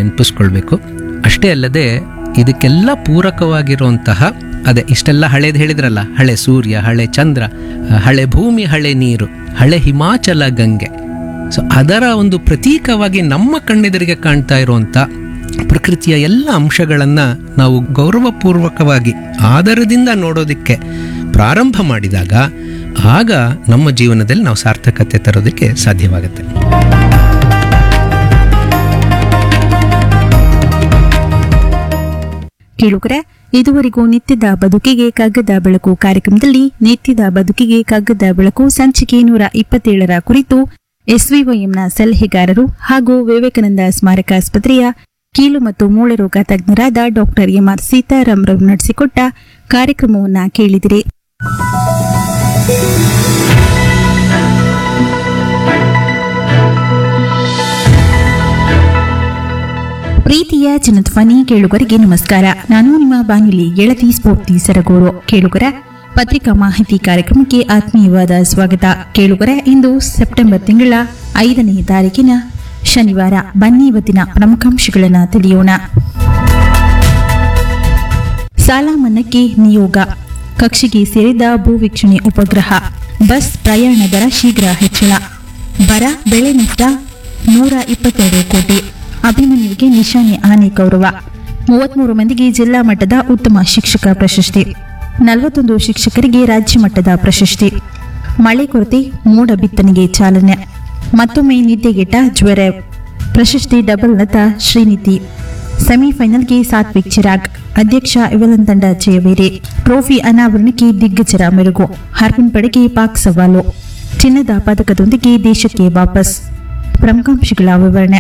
ನೆನಪಿಸ್ಕೊಳ್ಬೇಕು ಅಷ್ಟೇ ಅಲ್ಲದೆ ಇದಕ್ಕೆಲ್ಲ ಪೂರಕವಾಗಿರುವಂತಹ ಅದೇ ಇಷ್ಟೆಲ್ಲ ಹಳೇದು ಹೇಳಿದ್ರಲ್ಲ ಹಳೆ ಸೂರ್ಯ ಹಳೆ ಚಂದ್ರ ಆ, ಹಳೆ ಭೂಮಿ ಹಳೆ ನೀರು ಹಳೆ ಹಿಮಾಚಲ ಗಂಗೆ ಸೊ ಅದರ ಒಂದು ಪ್ರತೀಕವಾಗಿ ನಮ್ಮ ಕಣ್ಣೆದುರಿಗೆ ಕಾಣ್ತಾ ಇರುವಂಥ ಪ್ರಕೃತಿಯ ಎಲ್ಲ ಅಂಶಗಳನ್ನು ನಾವು ಗೌರವಪೂರ್ವಕವಾಗಿ ಆದರದಿಂದ ನೋಡೋದಕ್ಕೆ ಪ್ರಾರಂಭ ಮಾಡಿದಾಗ ಆಗ ನಮ್ಮ ಜೀವನದಲ್ಲಿ ನಾವು ಸಾರ್ಥಕತೆ ತರೋದಕ್ಕೆ ಸಾಧ್ಯವಾಗುತ್ತೆ ಕೇಳುಗರೆ ಇದುವರೆಗೂ ನಿತ್ಯದ ಬದುಕಿಗೆ ಕಗ್ಗದ ಬೆಳಕು ಕಾರ್ಯಕ್ರಮದಲ್ಲಿ ನಿತ್ಯದ ಬದುಕಿಗೆ ಕಗ್ಗದ ಬೆಳಕು ಸಂಚಿಕೆ ನೂರ ಇಪ್ಪತ್ತೇಳರ ಕುರಿತು ಎಸ್ವಿವೈಎಂನ ಸಲಹೆಗಾರರು ಹಾಗೂ ವಿವೇಕಾನಂದ ಸ್ಮಾರಕ ಆಸ್ಪತ್ರೆಯ ಕೀಲು ಮತ್ತು ಮೂಳೆ ರೋಗ ತಜ್ಞರಾದ ಡಾಕ್ಟರ್ ಎಂಆರ್ ಸೀತಾರಾಮ್ ರವರು ನಡೆಸಿಕೊಟ್ಟ ಕಾರ್ಯಕ್ರಮವನ್ನ ಕೇಳಿದಿರಿ ಪ್ರೀತಿಯ ಜನಧ್ವನಿ ಕೇಳುಗರಿಗೆ ನಮಸ್ಕಾರ ನಾನು ನಿಮ್ಮ ಬಾನುಲಿ ಗೆಳತಿ ಸ್ಫೂರ್ತಿ ಸರಗೂರು ಕೇಳುಗರ ಪತ್ರಿಕಾ ಮಾಹಿತಿ ಕಾರ್ಯಕ್ರಮಕ್ಕೆ ಆತ್ಮೀಯವಾದ ಸ್ವಾಗತ ಕೇಳುಗರ ಇಂದು ಸೆಪ್ಟೆಂಬರ್ ತಿಂಗಳ ಐದನೇ ತಾರೀಕಿನ ಶನಿವಾರ ಬನ್ನಿ ಇವತ್ತಿನ ಪ್ರಮುಖಾಂಶಗಳನ್ನು ತಿಳಿಯೋಣ ಸಾಲ ಮನ್ನಾಕ್ಕೆ ನಿಯೋಗ ಕಕ್ಷಿಗೆ ಸೇರಿದ ಭೂವೀಕ್ಷಣೆ ಉಪಗ್ರಹ ಬಸ್ ಪ್ರಯಾಣ ದರ ಶೀಘ್ರ ಹೆಚ್ಚಳ ಬರ ಬೆಳೆ ನಷ್ಟ ನೂರ ಇಪ್ಪತ್ತೆರಡು ಕೋಟಿ ಅಭಿಮನ್ಯುವಿಗೆ ನಿಶಾನೆ ಆನೆ ಗೌರವ ಮೂವತ್ಮೂರು ಮಂದಿಗೆ ಜಿಲ್ಲಾ ಮಟ್ಟದ ಉತ್ತಮ ಶಿಕ್ಷಕ ಪ್ರಶಸ್ತಿ ನಲವತ್ತೊಂದು ಶಿಕ್ಷಕರಿಗೆ ರಾಜ್ಯ ಮಟ್ಟದ ಪ್ರಶಸ್ತಿ ಮಳೆ ಕೊರತೆ ಮೋಡ ಬಿತ್ತನೆಗೆ ಚಾಲನೆ ಮತ್ತೊಮ್ಮೆ ನಿದ್ದೆಗೆಟ್ಟ ಜ್ವರ ಪ್ರಶಸ್ತಿ ಡಬಲ್ ನತ ಶ್ರೀನಿಧಿ ಸೆಮಿಫೈನಲ್ಗೆ ಸಾತ್ವಿಕ್ ಚಿರಾಗ್ ಅಧ್ಯಕ್ಷ ಇವೆಲನ್ ತಂಡ ಜಯವೇರಿ ಟ್ರೋಫಿ ಅನಾವರಣಕ್ಕೆ ದಿಗ್ಗಜರ ಮೆರುಗು ಹರ್ಮನ್ ಪಡೆಗೆ ಪಾಕ್ ಸವಾಲು ಚಿನ್ನದ ಪದಕದೊಂದಿಗೆ ದೇಶಕ್ಕೆ ವಾಪಸ್ ಪ್ರಮುಖಾಂಶಗಳ ವಿವರಣೆ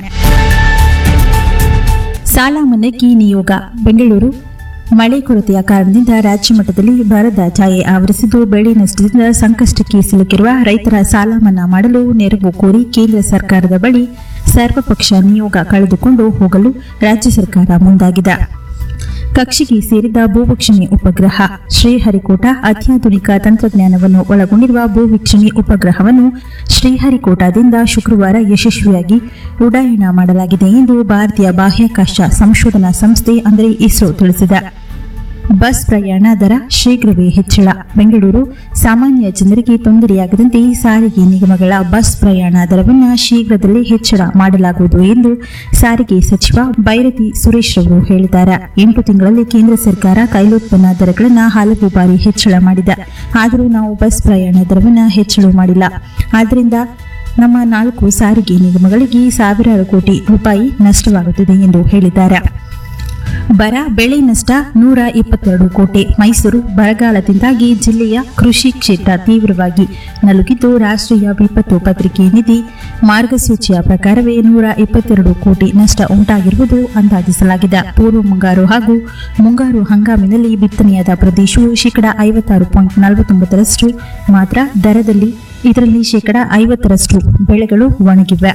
ಸಾಲ ಮನ್ನಾಕ್ಕೆ ನಿಯೋಗ ಬೆಂಗಳೂರು ಮಳೆ ಕೊರತೆಯ ಕಾರಣದಿಂದ ರಾಜ್ಯ ಮಟ್ಟದಲ್ಲಿ ಬರದ ಛಾಯೆ ಆವರಿಸಿದ್ದು ಬೆಳೆ ನಷ್ಟದಿಂದ ಸಂಕಷ್ಟಕ್ಕೆ ಸಿಲುಕಿರುವ ರೈತರ ಸಾಲ ಮನ್ನಾ ಮಾಡಲು ನೆರವು ಕೋರಿ ಕೇಂದ್ರ ಸರ್ಕಾರದ ಬಳಿ ಸರ್ವಪಕ್ಷ ನಿಯೋಗ ಕಳೆದುಕೊಂಡು ಹೋಗಲು ರಾಜ್ಯ ಸರ್ಕಾರ ಮುಂದಾಗಿದೆ ಕಕ್ಷಿಗೆ ಸೇರಿದ ಭೂವೀಕ್ಷಣೆ ಉಪಗ್ರಹ ಶ್ರೀಹರಿಕೋಟ ಅತ್ಯಾಧುನಿಕ ತಂತ್ರಜ್ಞಾನವನ್ನು ಒಳಗೊಂಡಿರುವ ಭೂವೀಕ್ಷಣೆ ಉಪಗ್ರಹವನ್ನು ಶ್ರೀಹರಿಕೋಟಾದಿಂದ ಶುಕ್ರವಾರ ಯಶಸ್ವಿಯಾಗಿ ಉಡಾಯನ ಮಾಡಲಾಗಿದೆ ಎಂದು ಭಾರತೀಯ ಬಾಹ್ಯಾಕಾಶ ಸಂಶೋಧನಾ ಸಂಸ್ಥೆ ಅಂದರೆ ಇಸ್ರೋ ತಿಳಿಸಿದೆ ಬಸ್ ಪ್ರಯಾಣ ದರ ಶೀಘ್ರವೇ ಹೆಚ್ಚಳ ಬೆಂಗಳೂರು ಸಾಮಾನ್ಯ ಜನರಿಗೆ ತೊಂದರೆಯಾಗದಂತೆ ಸಾರಿಗೆ ನಿಗಮಗಳ ಬಸ್ ಪ್ರಯಾಣ ದರವನ್ನು ಶೀಘ್ರದಲ್ಲೇ ಹೆಚ್ಚಳ ಮಾಡಲಾಗುವುದು ಎಂದು ಸಾರಿಗೆ ಸಚಿವ ಬೈರತಿ ಸುರೇಶ್ ರವರು ಹೇಳಿದ್ದಾರೆ ಎಂಟು ತಿಂಗಳಲ್ಲಿ ಕೇಂದ್ರ ಸರ್ಕಾರ ಕೈಲೋತ್ಪನ್ನ ದರಗಳನ್ನು ಹಲವು ಬಾರಿ ಹೆಚ್ಚಳ ಮಾಡಿದೆ ಆದರೂ ನಾವು ಬಸ್ ಪ್ರಯಾಣ ದರವನ್ನು ಹೆಚ್ಚಳ ಮಾಡಿಲ್ಲ ಆದ್ದರಿಂದ ನಮ್ಮ ನಾಲ್ಕು ಸಾರಿಗೆ ನಿಗಮಗಳಿಗೆ ಸಾವಿರಾರು ಕೋಟಿ ರೂಪಾಯಿ ನಷ್ಟವಾಗುತ್ತಿದೆ ಎಂದು ಹೇಳಿದ್ದಾರೆ ಬರ ಬೆಳೆ ನಷ್ಟ ನೂರ ಇಪ್ಪತ್ತೆರಡು ಕೋಟಿ ಮೈಸೂರು ಬರಗಾಲದಿಂದಾಗಿ ಜಿಲ್ಲೆಯ ಕೃಷಿ ಕ್ಷೇತ್ರ ತೀವ್ರವಾಗಿ ನಲುಗಿದ್ದು ರಾಷ್ಟ್ರೀಯ ವಿಪತ್ತು ಪತ್ರಿಕೆ ನಿಧಿ ಮಾರ್ಗಸೂಚಿಯ ಪ್ರಕಾರವೇ ನೂರ ಇಪ್ಪತ್ತೆರಡು ಕೋಟಿ ನಷ್ಟ ಉಂಟಾಗಿರುವುದು ಅಂದಾಜಿಸಲಾಗಿದೆ ಪೂರ್ವ ಮುಂಗಾರು ಹಾಗೂ ಮುಂಗಾರು ಹಂಗಾಮಿನಲ್ಲಿ ಬಿತ್ತನೆಯಾದ ಪ್ರದೇಶವು ಶೇಕಡಾ ಐವತ್ತಾರು ಪಾಯಿಂಟ್ ನಲವತ್ತೊಂಬತ್ತರಷ್ಟು ಮಾತ್ರ ದರದಲ್ಲಿ ಇದರಲ್ಲಿ ಶೇಕಡಾ ಐವತ್ತರಷ್ಟು ಬೆಳೆಗಳು ಒಣಗಿವೆ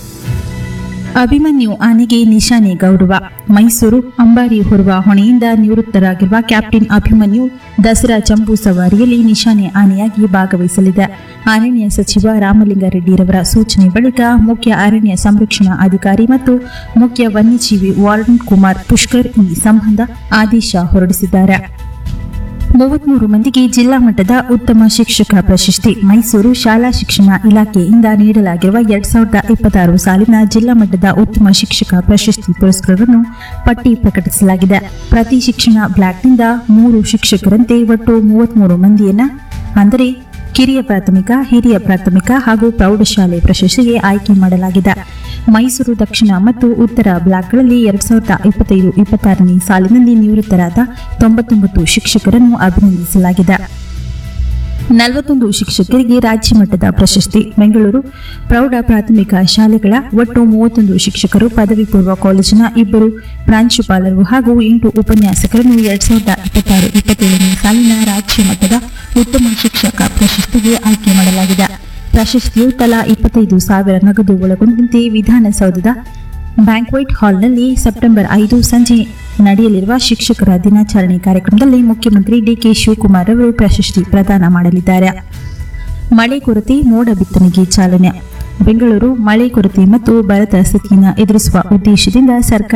ಅಭಿಮನ್ಯು ಆನೆಗೆ ನಿಶಾನೆ ಗೌರವ ಮೈಸೂರು ಅಂಬಾರಿ ಹೊರುವ ಹೊಣೆಯಿಂದ ನಿವೃತ್ತರಾಗಿರುವ ಕ್ಯಾಪ್ಟನ್ ಅಭಿಮನ್ಯು ದಸರಾ ಜಂಬೂ ಸವಾರಿಯಲ್ಲಿ ನಿಶಾನೆ ಆನೆಯಾಗಿ ಭಾಗವಹಿಸಲಿದೆ ಅರಣ್ಯ ಸಚಿವ ರಾಮಲಿಂಗಾರೆಡ್ಡಿರವರ ಸೂಚನೆ ಬಳಿಕ ಮುಖ್ಯ ಅರಣ್ಯ ಸಂರಕ್ಷಣಾ ಅಧಿಕಾರಿ ಮತ್ತು ಮುಖ್ಯ ವನ್ಯಜೀವಿ ವಾರ್ಡನ್ ಕುಮಾರ್ ಪುಷ್ಕರ್ ಈ ಸಂಬಂಧ ಆದೇಶ ಹೊರಡಿಸಿದ್ದಾರೆ ಮೂವತ್ಮೂರು ಮಂದಿಗೆ ಜಿಲ್ಲಾ ಮಟ್ಟದ ಉತ್ತಮ ಶಿಕ್ಷಕ ಪ್ರಶಸ್ತಿ ಮೈಸೂರು ಶಾಲಾ ಶಿಕ್ಷಣ ಇಲಾಖೆಯಿಂದ ನೀಡಲಾಗಿರುವ ಎರಡ್ ಸಾವಿರದ ಇಪ್ಪತ್ತಾರು ಸಾಲಿನ ಜಿಲ್ಲಾ ಮಟ್ಟದ ಉತ್ತಮ ಶಿಕ್ಷಕ ಪ್ರಶಸ್ತಿ ಪುರಸ್ಕಾರವನ್ನು ಪಟ್ಟಿ ಪ್ರಕಟಿಸಲಾಗಿದೆ ಪ್ರತಿ ಶಿಕ್ಷಣ ಬ್ಲಾಕ್ನಿಂದ ಮೂರು ಶಿಕ್ಷಕರಂತೆ ಒಟ್ಟು ಮೂವತ್ಮೂರು ಮಂದಿಯನ್ನ ಅಂದರೆ ಕಿರಿಯ ಪ್ರಾಥಮಿಕ ಹಿರಿಯ ಪ್ರಾಥಮಿಕ ಹಾಗೂ ಪ್ರೌಢಶಾಲೆ ಪ್ರಶಸ್ತಿಗೆ ಆಯ್ಕೆ ಮಾಡಲಾಗಿದೆ ಮೈಸೂರು ದಕ್ಷಿಣ ಮತ್ತು ಉತ್ತರ ಬ್ಲಾಕ್ಗಳಲ್ಲಿ ಎರಡ್ ಸಾವಿರದ ಇಪ್ಪತ್ತೈದು ಇಪ್ಪತ್ತಾರನೇ ಸಾಲಿನಲ್ಲಿ ನಿವೃತ್ತರಾದ ತೊಂಬತ್ತೊಂಬತ್ತು ಶಿಕ್ಷಕರನ್ನು ಅಭಿನಂದಿಸಲಾಗಿದೆ ನಲವತ್ತೊಂದು ಶಿಕ್ಷಕರಿಗೆ ರಾಜ್ಯ ಮಟ್ಟದ ಪ್ರಶಸ್ತಿ ಬೆಂಗಳೂರು ಪ್ರೌಢ ಪ್ರಾಥಮಿಕ ಶಾಲೆಗಳ ಒಟ್ಟು ಮೂವತ್ತೊಂದು ಶಿಕ್ಷಕರು ಪದವಿ ಪೂರ್ವ ಕಾಲೇಜಿನ ಇಬ್ಬರು ಪ್ರಾಂಶುಪಾಲರು ಹಾಗೂ ಎಂಟು ಉಪನ್ಯಾಸಕರನ್ನು ಎರಡ್ ಸಾವಿರದ ಇಪ್ಪತ್ತಾರು ಇಪ್ಪತ್ತೇಳನೇ ಸಾಲಿನ ರಾಜ್ಯ ಮಟ್ಟದ ಉತ್ತಮ ಶಿಕ್ಷಕ ಪ್ರಶಸ್ತಿಗೆ ಆಯ್ಕೆ ಮಾಡಲಾಗಿದೆ ಪ್ರಶಸ್ತಿಯು ತಲಾ ಇಪ್ಪತ್ತೈದು ಸಾವಿರ ನಗದು ಒಳಗೊಂಡಂತೆ ವಿಧಾನಸೌಧದ ಬ್ಯಾಂಕ್ವೆಟ್ ಹಾಲ್ನಲ್ಲಿ ಸೆಪ್ಟೆಂಬರ್ ಐದು ಸಂಜೆ ನಡೆಯಲಿರುವ ಶಿಕ್ಷಕರ ದಿನಾಚರಣೆ ಕಾರ್ಯಕ್ರಮದಲ್ಲಿ ಮುಖ್ಯಮಂತ್ರಿ ಡಿಕೆ ಶಿವಕುಮಾರ್ ಅವರು ಪ್ರಶಸ್ತಿ ಪ್ರದಾನ ಮಾಡಲಿದ್ದಾರೆ ಮಳೆ ಕೊರತೆ ಮೋಡ ಬಿತ್ತನೆಗೆ ಚಾಲನೆ ಬೆಂಗಳೂರು ಮಳೆ ಕೊರತೆ ಮತ್ತು ಬರದ ಸ್ಥಿತಿಯನ್ನು ಎದುರಿಸುವ ಉದ್ದೇಶದಿಂದ ಸರ್ಕಾರ